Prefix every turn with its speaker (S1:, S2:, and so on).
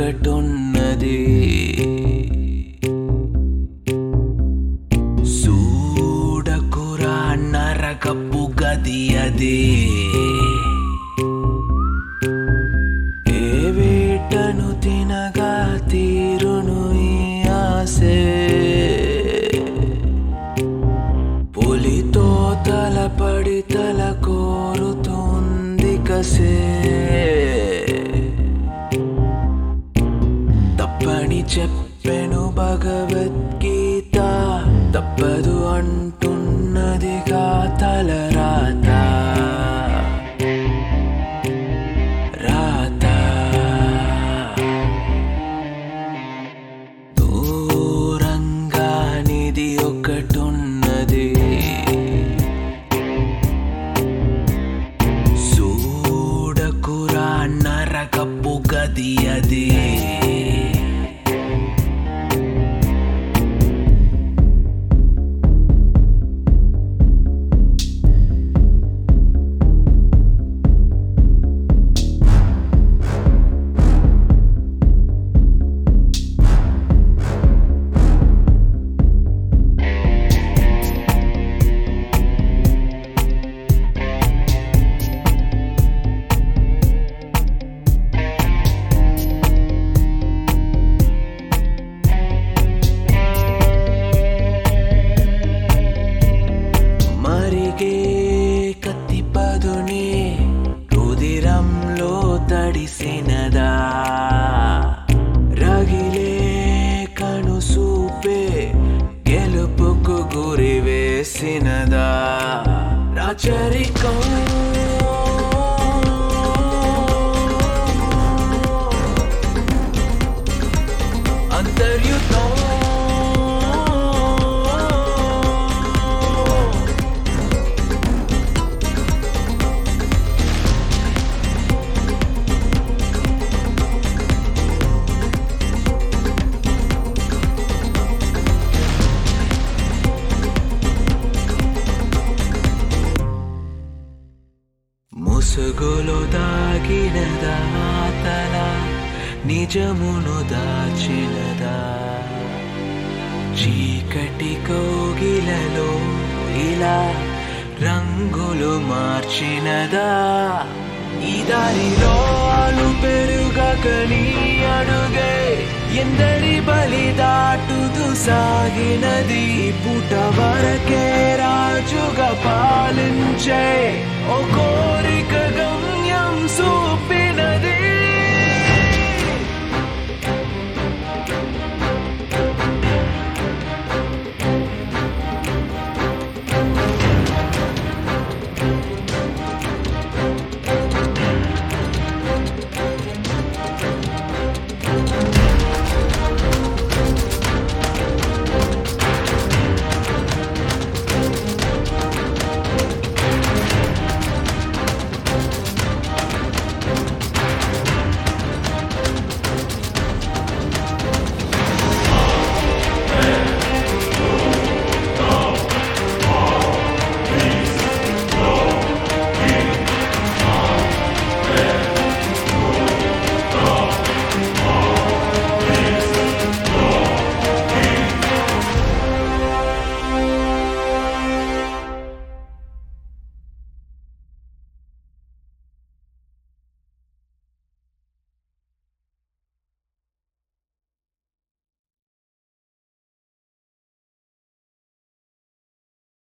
S1: ఒకటున్నది చూడకురా నరకపు గది అది ఏ వేటను తినగా తీరును ఈ ఆసే పులితో తలపడి తల కోరుతుంది కసే తప్పని చెప్పెను భగవద్గీత తప్పదు అంటున్నదిగా తలరాత రాత దూరంగా నిధి ఒకటున్నది చూడకురా నరకపు గది అది మరిగే కత్తి పదునే రుదిరంలో తడిసినదా రగిలే కను సూపే గెలుపుకు గురి వేసినదా రాచరికం అంతర్యుద్ధం ముసుగులో దాగినదా తల నిజమును దాచినదా చీకటి కోగిలలో ఇలా రంగులు మార్చినదా ఈ దారిలో అలు పెరుగకని అడుగే ఎందరి బలి దాటుతూ సాగినది పుట వరకే రాజుగా పాలించే ఒక